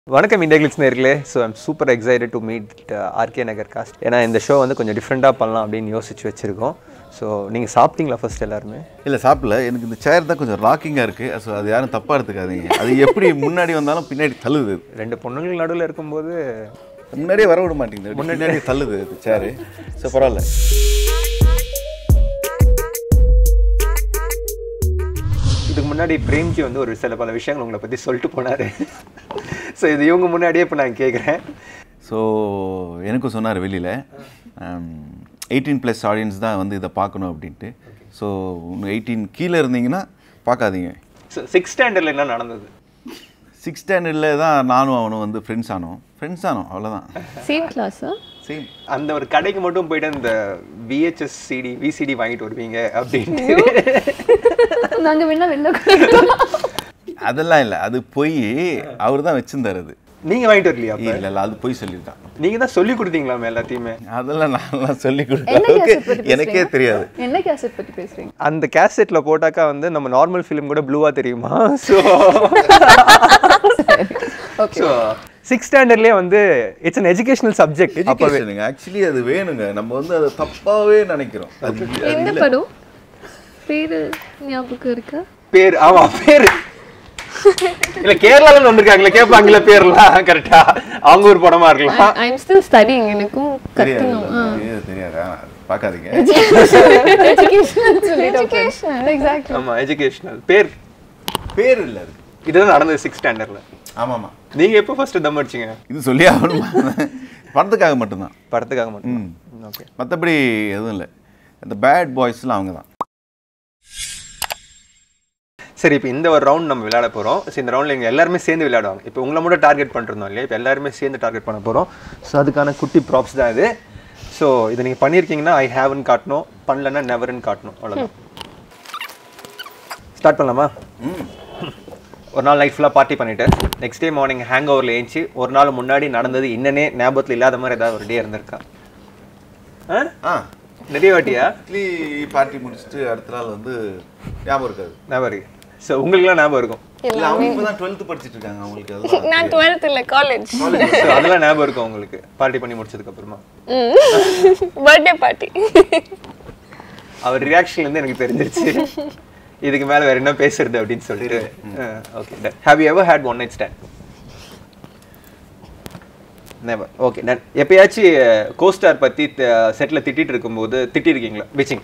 வணக்கம் India clicks நேர்களே so I'm super excited to meet RK Nagar cast ஏன்னா இந்த ஷோ வந்து கொஞ்சம் டிஃப்ரெண்ட்டாக பண்ணலாம் அப்படின்னு யோசிச்சு வச்சுருக்கோம் ஸோ நீங்கள் சாப்பிட்டீங்களா ஃபர்ஸ்ட் எல்லாருமே இல்லை சாப்பிடல எனக்கு இந்த சேர் தான் கொஞ்சம் ராக்கிங்காக இருக்குது ஸோ அது யாரும் தப்பாக எடுத்துக்காதீங்க அது எப்படி முன்னாடி வந்தாலும் பின்னாடி தள்ளுது ரெண்டு பொண்ணுங்கள் நடுவில் இருக்கும்போது முன்னாடியே வர விட மாட்டேங்குது முன்னாடியே தள்ளுது அது சேரு ஸோ பரவாயில்ல இதுக்கு முன்னாடி பிரேம்ஜி வந்து ஒரு சில பல விஷயங்கள் உங்களை பற்றி சொல்லிட்டு போனார் ஸோ இது இவங்க முன்னாடியே இப்போ நான் கேட்குறேன் ஸோ எனக்கும் சொன்னார் வெளியில் எயிட்டீன் ப்ளஸ் ஆடியன்ஸ் தான் வந்து இதை பார்க்கணும் அப்படின்ட்டு ஸோ எயிட்டீன் கீழே இருந்தீங்கன்னா பார்க்காதீங்க ஸோ சிக்ஸ் ஸ்டாண்டர்டில் என்ன நடந்தது சிக்ஸ் ஸ்டாண்டர்டில் தான் நானும் அவனும் வந்து ஃப்ரெண்ட்ஸ் ஆனோம் ஃப்ரெண்ட்ஸ் ஆனோம் அவ்வளோதான் சேம் கிளாஸா சேம் அந்த ஒரு கடைக்கு மட்டும் போயிட்டு இந்த விஹெச்எஸ் சிடி விசிடி வாங்கிட்டு வருவீங்க அப்படின்ட்டு நாங்க வேணா வெளில கொடுக்கிறோம். அதெல்லாம் இல்லை அது போய் அவர் தான் வச்சிருந்தார் அது நீங்கள் வாங்கிட்டு வரலையா அப்போ இல்லை இல்லை அது போய் சொல்லியிருக்கான் நீங்கள் தான் சொல்லி கொடுத்தீங்களாமே எல்லாத்தையுமே அதெல்லாம் நான்லாம் சொல்லி என்ன கொடுத்தேன் கேசட் பத்தி எனக்கே பேசுறீங்க? தெரியாது என்ன கேசட் பத்தி பேசுறீங்க அந்த கேசெட்ல போட்டாக்கா வந்து நம்ம நார்மல் ஃபிலிம் கூட ப்ளூவா தெரியுமா ஸோ ஓகே ஸோ சிக்ஸ் ஸ்டாண்டர்ட்லேயே வந்து இட்ஸ் an எஜுகேஷனல் சப்ஜெக்ட் அப்போவே எஜுகேஷனுங்க ஆக்சுவலி அது வேணுங்க நம்ம வந்து அதை தப்பாவே நினைக்கிறோம் அது அது எந்த இல்ல. படம் பேரு ஞாபகம் இருக்கா பேர் ஆமா பேர் இல்ல கேரளால வந்திருக்காங்களே கேட்பாங்கல்ல பேர்லாம் கரெக்டா அவங்க ஒரு படமா இருக்கலாம் ஐ எம் ஸ்டில் ஸ்டடிங் எனக்கும் தெரியாது கத்தணும் தெரியாது, தெரியாது ஆ, பார்க்காதீங்க எஜுகேஷன் எக்ஸாக்ட்லி ஆமா எஜுகேஷனல் பேர் பேர் இல்லை அது இதுதான் நடந்தது சிக்ஸ் ஸ்டாண்டர்ட்ல ஆமாமா நீங்க எப்போ ஃபர்ஸ்ட் தம் அடிச்சீங்க இது சொல்லி ஆகணுமா படத்துக்காக மட்டும்தான் படத்துக்காக மட்டும் ம் ஓகே மற்றபடி எதுவும் இல்லை இந்த பேட் பாய்ஸ்லாம் அவங்க தான் சரி இப்போ இந்த ஒரு ரவுண்ட் நம்ம விளையாட போகிறோம் ஸோ இந்த ரவுண்டில் இங்கே எல்லாருமே சேர்ந்து விளையாடுவாங்க இப்போ உங்களை மட்டும் டார்கெட் பண்ணிருந்தோம் இல்லையா இப்போ எல்லாருமே சேர்ந்து டார்கெட் பண்ண போகிறோம் ஸோ அதுக்கான குட்டி ப்ராப்ஸ் தான் இது ஸோ இதை நீங்கள் பண்ணியிருக்கீங்கன்னா ஐ ஹேவன் காட்டணும் பண்ணலன்னா நெவர்னு காட்டணும் அவ்வளோதான் ஸ்டார்ட் பண்ணலாமா ம் ஒரு நாள் நைட் ஃபுல்லாக பார்ட்டி பண்ணிட்டு நெக்ஸ்ட் டே மார்னிங் ஹேங் ஓவரில் ஏஞ்சி ஒரு நாள் முன்னாடி நடந்தது இன்னனே ஞாபகத்தில் இல்லாத மாதிரி ஏதாவது ஒரு டே இருந்திருக்கா ஆ ஆ நிறைய வாட்டியா இட்லி பார்ட்டி முடிச்சுட்டு அடுத்த நாள் வந்து ஞாபகம் இருக்காது ஞாபகம் இருக்கு ஸோ உங்களுக்குலாம் ஞாபகம் இருக்கும் இல்லை அவங்க இப்போ தான் டுவெல்த்து படிச்சிட்டு இருக்காங்க அவங்களுக்கு அதெல்லாம் நான் 12th இல்ல காலேஜ் So, அதெல்லாம் ஞாபகம் இருக்கும் உங்களுக்கு பார்ட்டி பண்ணி முடிச்சதுக்கு அப்புறமா பர்த்டே பார்ட்டி அவர் ரியாக்ஷன்ல இருந்து எனக்கு தெரிஞ்சிருச்சு இதுக்கு மேல வேற என்ன பேசுறது அப்படின்னு சொல்லிட்டு okay have you ever had one night stand never okay done எப்பயாச்சும் கோஸ்டார் பத்தி செட்ல திட்டிட்டு இருக்கும்போது திட்டிருக்கீங்களா விச்சிங்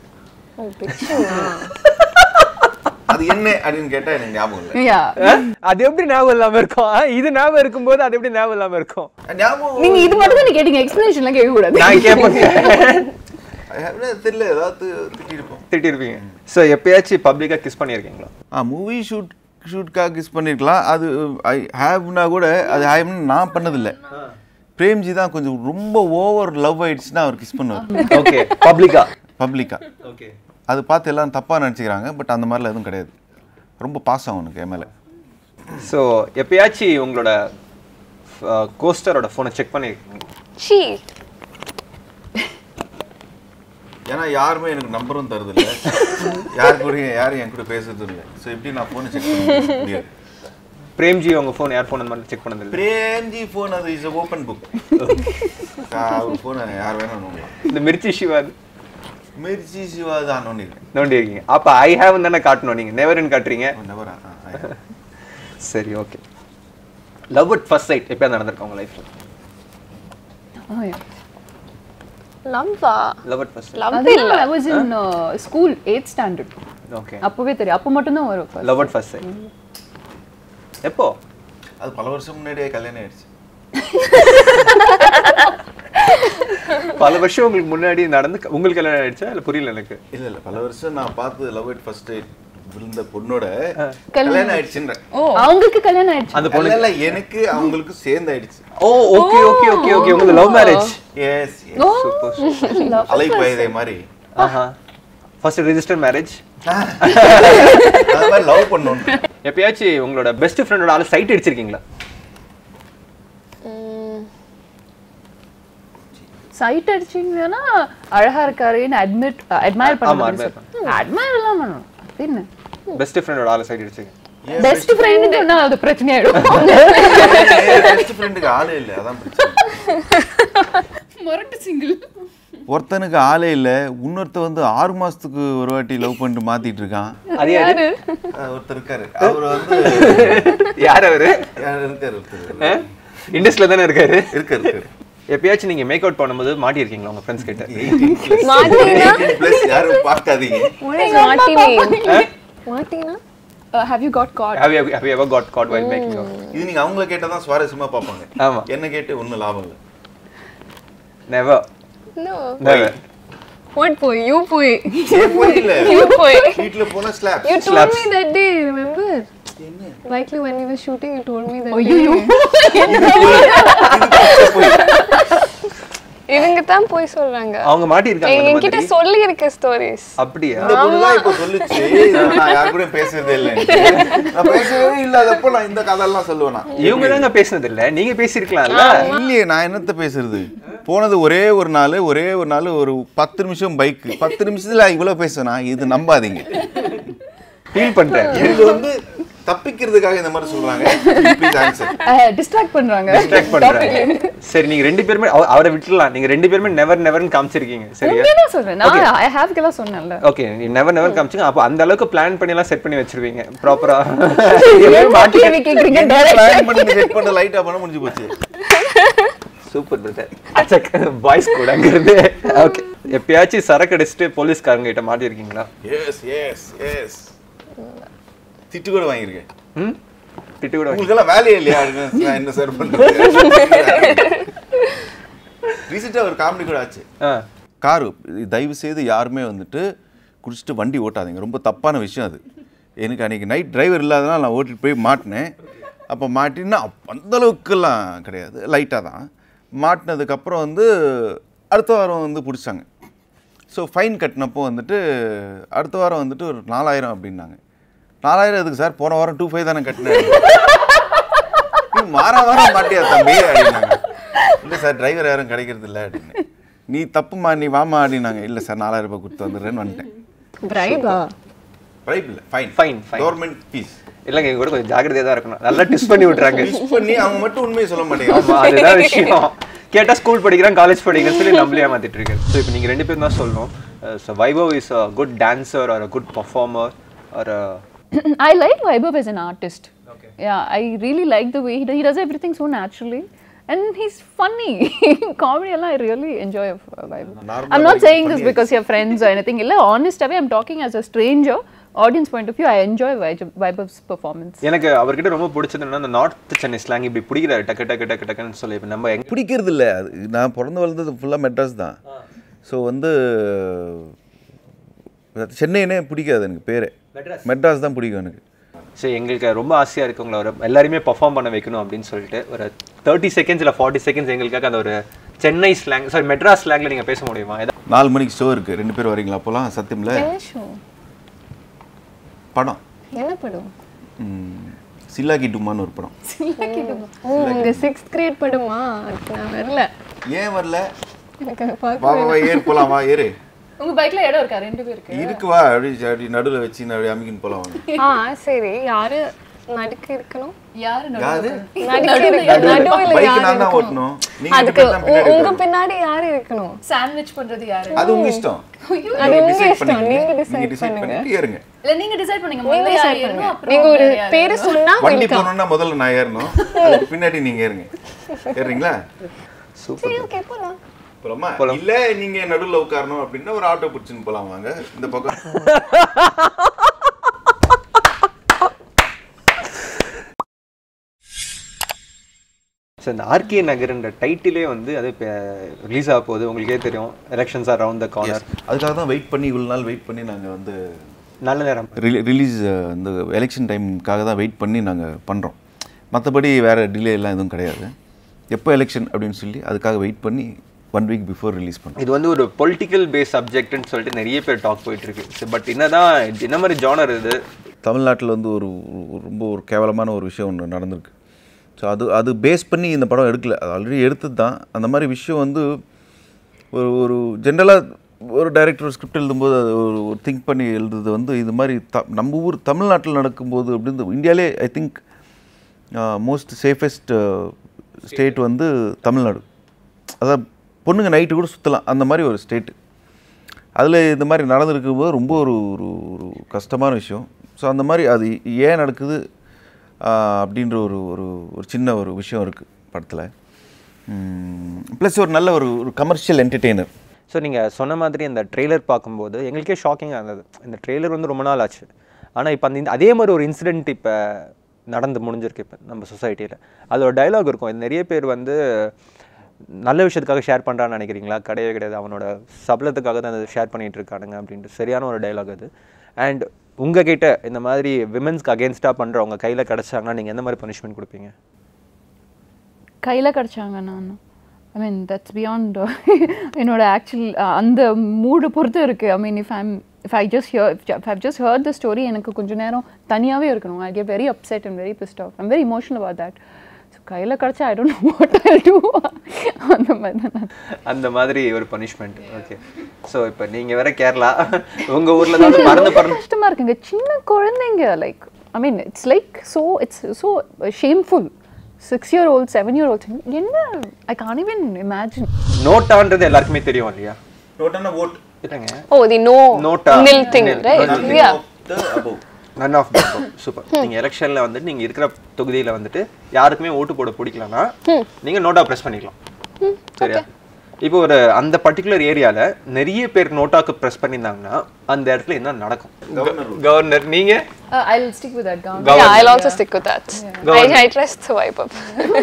அது என்ன அப்படின்னு கேட்டால் எனக்கு ஞாபகம் இல்லை யா அது எப்படி ஞாபகம் இல்லாம இருக்கும் ஆ, இது ஞாபகம் இருக்கும்போது அது எப்படி ஞாபகம் இல்லாம இருக்கும் ஞாபகம் நீங்க இது மட்டும் தான் கேட்டீங்க எக்ஸ்பிளனேஷன்லாம் கேட்க கூடாது நான் கேட்பேன் அது தெரியல ஏதாவது திட்டிருப்போம் திட்டிருப்பீங்க ஸோ எப்பயாச்சும் பப்ளிக்கா கிஸ் பண்ணியிருக்கீங்களா ஆ மூவி ஷூட் ஷூட்காக கிஸ் பண்ணியிருக்கலாம் அது ஐ ஹேவ்னா கூட அது ஹேவ்னு நான் பண்ணதில்லை பிரேம்ஜி தான் கொஞ்சம் ரொம்ப ஓவர் லவ் ஆயிடுச்சுன்னா அவர் கிஸ் பண்ணுவார் ஓகே பப்ளிக்கா பப்ளிக்கா ஓகே அது பார்த்து எல்லாம் தப்பாக நினச்சிக்கிறாங்க பட் அந்த மாதிரிலாம் எதுவும் கிடையாது ரொம்ப பாசம் அவனுக்கு என் மேலே ஸோ எப்பயாச்சும் உங்களோட கோஸ்டரோட ஃபோனை செக் பண்ணியிருக்கீங்க ஷீ ஏன்னா யாருமே எனக்கு நம்பரும் தருது இல்லை யார் கூட யாரும் என் கூட பேசுறதும் இல்லை ஸோ எப்படி நான் ஃபோனை செக் பண்ண முடியாது பிரேம்ஜி உங்க ஃபோன் யார் ஃபோன் அந்த மாதிரி செக் பண்ணது இல்லை பிரேம்ஜி ஃபோன் அது இஸ் ஓப்பன் புக் அவர் ஃபோனை யார் வேணாலும் நோண்டலாம் இந்த மிர்ச்சி சிவா மிர்ச்சி சிவா தான் நோண்டிருக்கேன் நோண்டி இருக்கீங்க அப்ப ஐ ஹேவ் தானே காட்டணும் நீங்க நெவர்னு காட்டுறீங்க நம்பரா சரி okay love at first sight எப்போ நடந்திருக்கா உங்க லைஃப்ல லவ்வா லவ் அட் ஃபர்ஸ்ட் லவ் அது I was in school eight standard okay அப்பவே தெரியும் அப்போ மட்டும் தான் வரும் first. Love at first sight எப்போ அது பல வருஷம் முன்னாடியே கல்யாணம் ஆயிடுச்சு பல வருஷம் உங்களுக்கு முன்னாடி நடந்து உங்களுக்கு கல்யாணம் ஆயிடுச்சா இல்ல புரியல எனக்கு இல்ல இல்ல பல வருஷம் நான் பார்த்து லவ் இட் ஃபர்ஸ்ட் விழுந்த பொண்ணோட கல்யாணம் ஆயிடுச்சுன்ற அவங்களுக்கு கல்யாணம் ஆயிடுச்சு அந்த இல்ல, இல்ல எனக்கு அவங்களுக்கு சேர்ந்து ஆயிடுச்சு oh okay okay okay okay உங்க love marriage yes super super அலை பயதை மாதிரி ஆஹா ஃபர்ஸ்ட் ரெஜிஸ்டர் மேரேஜ் அது மாதிரி லவ் பண்ணணும் எப்பயாச்சும் உங்களோட பெஸ்ட் ஃப்ரெண்டோட ஆளு சைட் அடிச்சிருக்கீங்களா சைட் அடிச்சீங்கன்னா அழகா இருக்காருன்னு அட்மிட் அட்மையர் ஆமா, பண்ண admire அட்மையர் எல்லாம் பண்ணணும் அது என்ன பெஸ்ட் ஃப்ரெண்டோட ஆளு சைட் அடிச்சிருக்கீங்க பெஸ்ட் ஃப்ரெண்ட் சொன்னா அது பிரச்சனை ஆயிடும் பெஸ்ட் ஃப்ரெண்டுக்கு ஆளே இல்லை அதான் பிரச்சனை முரட்டு சிங்கிள் ஒருத்தனுக்கு ஆளே இல்லை இன்னொருத்த வந்து ஆறு மாசத்துக்கு ஒரு வாட்டி லவ் பண்ணிட்டு மாத்திட்டு இருக்கான் அது யாரு அஹ் ஒருத்தர் இருக்காரு அவர் வந்து யார் அவரு யார் இருக்காரு ஒருத்தர் இண்டஸ்ட்ரியில தானே இருக்காரு இருக்காரு இருக்காரு எப்பயாச்சும் நீங்க மேக் அவுட் பண்ணும்போது மாட்டியிருக்கீங்களா உங்க ஃப்ரெண்ட்ஸ் கிட்ட பிளஸ் யாரும் பார்க்காதீங்க மாட்டினே மாட்டினா have you got got have you have you ever got caught while making out இது நீங்க அவங்கள கேட்டா தான் சுவாரஸ்யமா பார்ப்பாங்க ஆமா என்ன கேட்டு ஒண்ணும் லாபம் இல்லை never நோ never வாட் போய் யூ போய் ஏன் போய் இல்ல யூ போய் வீட்டுல போனா slap You told me that day, remember? Likely when we were shooting, you told me that day. இவங்க தான் போய் சொல்றாங்க அவங்க மாட்டியிருக்காங்க அந்த என்கிட்ட மாதிரி சொல்லி இருக்க ஸ்டோரிஸ் அப்படியா இந்த பொண்ணுதான் இப்ப சொல்லுச்சு நான் யார் கூட பேசுறதே இல்லை நான் பேசவே இல்லாதப்போ நான் இந்த கதையெல்லாம் சொல்லுவேனா இவங்க தாங்க பேசுனது இல்ல நீங்க பேசியிருக்கலாம்ல இல்லையே நான் என்னத்த பேசுறது போனது ஒரே ஒரு நாள் ஒரே ஒரு நாள் ஒரு பத்து நிமிஷம் பைக் பத்து நிமிஷத்துல இவ்வளவு பேசுனா இது நம்பாதீங்க ஃபீல் பண்றேன் இது வந்து தப்பிக்கிறதுக்காக இந்த மாதிரி சொல்றாங்க ப்ளீஸ் ஆன்சர் டிஸ்ட்ராக்ட் பண்றாங்க டிஸ்ட்ராக்ட் பண்றேன் சரி நீங்க ரெண்டு பேருமே அவ- அவரை விட்டுலாம் நீங்க ரெண்டு பேருமே நெவர் நெவர்னு காமிச்சிருக்கீங்க சரியா உண்மையா சொல்றேன் நான் ஐ ஹேவ் கெல்லாம் சொன்னேன்ல ஓகே நீ நெவர் நெவர் காமிச்சிங்க அப்போ அந்த அளவுக்கு பிளான் பண்ணி எல்லாம் செட் பண்ணி வச்சிருவீங்க ப்ராப்பரா கேள்வி கேக்குறீங்க பிளான் பண்ணி செட் பண்ண லைட்டா பண்ண முடிஞ்சு போச்சு சூப்பர் பிரதர் அச்சக் பாய்ஸ் கூடங்கிறது ஓகே எப்பயாச்சும் சரக்கு அடிச்சுட்டு போலீஸ்காரங்க கிட்ட மாட்டியிருக்கீங்களா எஸ் எஸ் எஸ் திட்டு கூட வாங்கியிருக்கேன் ம் திட்டு கூட உங்களுக்கெல்லாம் வேலையே இல்லையா நான் என்ன சார் பண்றது ரீசெண்டாக ஒரு காமெடி கூட ஆச்சு ஆ காரு தயவு செய்து யாருமே வந்துட்டு குடிச்சிட்டு வண்டி ஓட்டாதீங்க ரொம்ப தப்பான விஷயம் அது எனக்கு அன்றைக்கி நைட் டிரைவர் இல்லாதனால நான் ஓட்டிட்டு போய் மாட்டினேன் அப்போ மாட்டினா அந்த அளவுக்குலாம் கிடையாது லைட்டாக தான் மாட்டினதுக்கப்புறம் வந்து அடுத்த வாரம் வந்து பிடிச்சாங்க ஸோ ஃபைன் கட்டினப்போ வந்துட்டு அடுத்த வாரம் வந்துட்டு ஒரு நாலாயிரம் அப்படின்னாங்க நாலாயிரம் எதுக்கு சார் போன வாரம் டூ ஃபைவ் தானே கட்டினேன் நீ மாற வாரம் மாட்டியா தம்பி அப்படின்னாங்க இல்லை சார் டிரைவர் யாரும் கிடைக்கிறது இல்லை அப்படின்னு நீ தப்புமா நீ வாமா அப்படின்னாங்க இல்லை சார் நாலாயிரம் ரூபாய் கொடுத்து வந்துடுறேன்னு வந்துட்டேன் பிரைபா பிரைப் இல்லை fine Fine, fine. Government fees இல்லைங்க இங்க கூட கொஞ்சம் ஜாக்கிரதையா தான் இருக்கணும் நல்லா டிஸ்ட் பண்ணி விட்டுறாங்க மிஸ் பண்ணி அவங்க மட்டும் உண்மையை சொல்ல ஆமா மாட்டேங்கிறாங்க அதுதான் விஷயம் கேட்டா ஸ்கூல் படிக்கிறேன் காலேஜ் படிக்கிறேன்னு சொல்லி நம்மளே ஏமாத்திட்டு இருக்கு ஸோ இப்போ நீங்க ரெண்டு பேரும் தான் சொல்லணும் so Vaibhav is a good dancer or a good performer or I like Vaibhav as an artist. Yeah, I really like the way he does, he does everything so naturally. And he's funny. Comedy, Allah, I really enjoy uh, Vaibhav. Normal I'm not like saying this funny because you're friends or anything. Illa, honest, away, I'm talking as a stranger. Audience point of view, I enjoy Vaibhav- Vaibhav's performance. எனக்கு அவர்கிட்ட ரொம்ப பிடிச்சது என்னன்னா அந்த north Chennai slang இப்படி பிடிக்கிறாரு டக்கு டக்கு டக்கு டக்குன்னு சொல்லி இப்போ நம்ம எங்க பிடிக்கிறது இல்லை அது நான் பிறந்து வளர்ந்தது ஃபுல்லாக மெட்ராஸ் தான் ஸோ வந்து சென்னைனே பிடிக்காது எனக்கு பேரே மெட்ராஸ் தான் பிடிக்கும் எனக்கு ஸோ எங்களுக்கு ரொம்ப ஆசையாக இருக்கு உங்களை ஒரு எல்லாருமே பர்ஃபார்ம் பண்ண வைக்கணும் அப்படின்னு சொல்லிட்டு ஒரு தேர்ட்டி செகண்ட்ஸ் இல்லை ஃபார்ட்டி செகண்ட்ஸ் எங்களுக்காக அந்த ஒரு சென்னை ஸ்லாங் சாரி மெட்ராஸ் ஸ்லாங்கில் நீங்கள் பேச முடியுமா ஏதா நாலு மணிக்கு ஷோ இருக்குது ரெண்டு பேர் வரீங்களா அப்போலாம் சத்தியமில் என்ன ஷோ படம் என்ன படம் ம், சில்லாக்கி டுமான்னு ஒரு படம் ஓ உங்க சிக்ஸ்த் கிரேட் படமா அதுக்கு நான் வரல ஏன் வரல எனக்கு பார்க்க வா வா, வா ஏறு போலாம் வா ஏறு உங்க பைக்ல இடம் இருக்கா ரெண்டு பேருக்கு இருக்கு வா அப்படி அப்படி நடுவில் வச்சு நான் அப்படி அமுக்கின்னு போலாம் வாங்க ஆ சரி யாரு நடுக்க இருக்கணும் யாரு யாரு நடுக்க இருக்க நடுவில் பைக் யாரு நான் தான் இருக்கணும் ஓட்டணும் நீங்க ரெண்டு அதுக்கு பேர் தான் பின்னாடி உ- உங்க உட்காரணும். பின்னாடி யாரு இருக்கணும் சாண்ட்விச் பண்றது யாரு அது உங்க இஷ்டம் அது நீங்க உங்க decide இஷ்டம் பண்ணிக்கங்க. நீங்க நீங்க டிசைட் decide பண்ணுங்க பண்ணிட்டு ஏறுங்க இல்ல நீங்க டிசைட் பண்ணீங்க நீங்க முதல்ல யார் டிசைட் ஏறணும், பண்ணுங்க அப்புறம் நீங்க ஒரு வேற யார் பேரு ஏறணும். சொன்னா வண்டி welcome. போகணும்னா முதல்ல நான் ஏறணும் அதுக்கு பின்னாடி நீங்க ஏறுங்க ஏறுறீங்களா சரி ஓகே போலாம் போலாமா இல்ல நீங்க நடுவுல உட்காரணும் அப்படின்னா ஒரு ஆட்டோ பிடிச்சின்னு போலாம் வாங்க இந்த பக்கம் ஸோ இந்த ஆர்கே நகர்ன்ற டைட்டிலே வந்து அது இப்போ ரிலீஸ் ஆக போகுது உங்களுக்கே தெரியும் elections are round the corner அதுக்காக தான் வெயிட் பண்ணி இவ்வளவு நாள் வெயிட் பண்ணி நாங்க வந்து நல்ல நேரம் ரிலீஸ் இந்த எலெக்ஷன் டைமுக்காக தான் வெயிட் பண்ணி நாங்கள் பண்ணுறோம் மற்றபடி வேறு டிலே எல்லாம் எதுவும் கிடையாது எப்போ எலெக்ஷன் அப்படின்னு சொல்லி அதுக்காக வெயிட் பண்ணி ஒன் வீக் பிஃபோர் ரிலீஸ் பண்ணுறோம் இது வந்து ஒரு பொலிட்டிக்கல் பேஸ் சப்ஜெக்ட்னு சொல்லிட்டு நிறைய பேர் டாக் போயிட்டு இருக்கு பட் என்னதான் என்ன மாதிரி ஜானர் இது தமிழ்நாட்டில் வந்து ஒரு ஒரு- ரொம்ப ஒரு கேவலமான ஒரு விஷயம் ஒன்று நடந்திருக்கு ஸோ அது அது பேஸ் பண்ணி இந்த படம் எடுக்கல அது ஆல்ரெடி எடுத்தது தான் அந்த மாதிரி விஷயம் வந்து ஒரு ஒரு ஜென்ரலாக ஒரு டைரக்டர் ஒரு ஸ்கிரிப்ட் எழுதும்போது அது ஒரு ஒரு திங்க் பண்ணி எழுதுறது வந்து இது மாதிரி த நம்ம ஊர் தமிழ்நாட்டில் நடக்கும்போது அப்படின்னு இந்தியாவிலே I think most safest state வந்து தமிழ்நாடு அதான் பொண்ணுங்க நைட்டு கூட சுற்றலாம் அந்த மாதிரி ஒரு ஸ்டேட்டு அதில் இந்த மாதிரி நடந்திருக்கும் போது ரொம்ப ஒரு ஒரு ஒரு கஷ்டமான விஷயம் ஸோ அந்த மாதிரி அது ஏன் நடக்குது ஆஹ், அப்படின்ற ஒரு ஒரு ஒரு சின்ன ஒரு விஷயம் இருக்குது படத்தில் ப்ளஸ் ஒரு நல்ல ஒரு ஒரு கமர்ஷியல் என்டர்டெய்னர் ஸோ நீங்கள் சொன்ன மாதிரி இந்த ட்ரெய்லர் பார்க்கும்போது எங்களுக்கே ஷாக்கிங்காக இருந்தது இந்த ட்ரெய்லர் வந்து ரொம்ப நாள் ஆச்சு ஆனால் இப்போ அந்த இந்த- அதே மாதிரி ஒரு இன்சிடென்ட் இப்போ நடந்து முடிஞ்சிருக்கு இப்போ நம்ம சொசைட்டியில் அது ஒரு டைலாக் இருக்கும் இது நிறைய பேர் வந்து நல்ல விஷயத்துக்காக ஷேர் பண்ணுறான்னு நினைக்கிறீங்களா கிடையவே கிடையாது அவனோட சபலத்துக்காக தான் அதை ஷேர் பண்ணிட்டு இருக்கானுங்க அப்படின்ட்டு சரியான ஒரு டைலாக் அது அண்ட் உங்ககிட்ட இந்த மாதிரி விமென்ஸ்க்கு அகேன்ஸ்டாக பண்ணுறவங்க கையில் கிடச்சாங்கன்னா நீங்கள் எந்த மாதிரி பனிஷ்மெண்ட் கொடுப்பீங்க கையில் கிடச்சாங்க நான் ஐ மீன் தட்ஸ் பியாண்ட் என்னோட ஆக்சுவல் அந்த மூடு பொறுத்து இருக்குது I mean if I'm if I just hear if I just heard the story எனக்கு கொஞ்சம் நேரம் தனியாகவே இருக்கணும் I get very upset and very pissed off I'm very emotional about that so கையில் கிடச்சா I don't know what I do அந்த மாதிரி தான் நான் அந்த மாதிரி ஒரு பனிஷ்மெண்ட் ஓகே ஸோ இப்போ நீங்கள் வேற கேரளா உங்கள் ஊரில் தான் வந்து பறந்து பறந்து கஷ்டமாக இருக்குங்க சின்ன குழந்தைங்க like I mean it's like so it's so shameful six year old seven year old என்ன ஐ கான் even imagine நோட்டான்றது எல்லாருக்குமே தெரியும் இல்லையா ஓட் இல்லைங்க Oh, the no Nota. nil thing, Nil. right? Nothing. Yeah. None of super நீங்க எலெக்ஷன்ல வந்துட்டு நீங்க இருக்கிற தொகுதியில வந்துட்டு யாருக்குமே ஓட்டு போட பிடிக்கலனா நீங்க நோட்டா பிரஸ் பண்ணிக்கலாம் சரியா இப்போ ஒரு அந்த பர்டிகுலர் ஏரியால நிறைய பேர் நோட்டாக்கு பிரஸ் பண்ணியிருந்தாங்கன்னா அந்த இடத்துல என்ன நடக்கும் கவர்னர் நீங்க Uh, I'll stick with that. Gandhi. Yeah, I'll also stick with that. Go I, on. I trust the vibe up.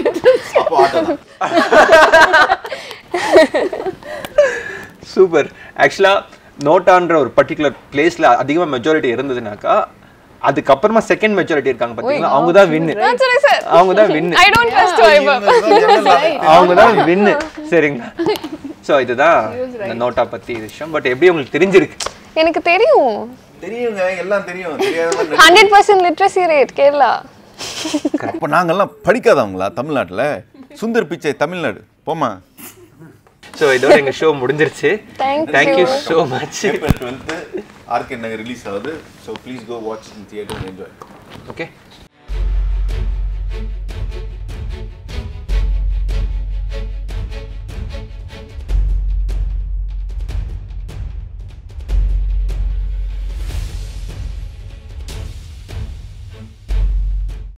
Super ஆக்சுவலா நோட்டான்ற ஒரு பர்டிகுலர் பிளேஸ்ல அதிகமா மெஜாரிட்டி இருந்ததுனாக்கா அதுக்கப்புறமா செகண்ட் மெஜாரிட்டி இருக்காங்க பாத்தீங்களா அவங்க தான் வின்னு That's what I said. அவங்க தான் வின்னு I don't trust the vibe up. அவங்க தான் வின்னு சரிங்களா ஸோ இதுதான் இந்த நோட்டா பத்தி விஷயம் பட் எப்படி உங்களுக்கு தெரிஞ்சிருக்கு எனக்கு தெரியும் தெரியுங்க எல்லாம் தெரியும் தெரியாத hundred percent literacy rate Kerala அப்போ நாங்கெல்லாம் படிக்காதவங்களா தமிழ்நாட்டில் சுந்தர் பிச்சை தமிழ்நாடு போமா ஸோ இதோட எங்க ஷோ முடிஞ்சிருச்சு Thank thank you you. So much April twelfth RK Nagar release ஆகுது so please go watch in theatre enjoy okay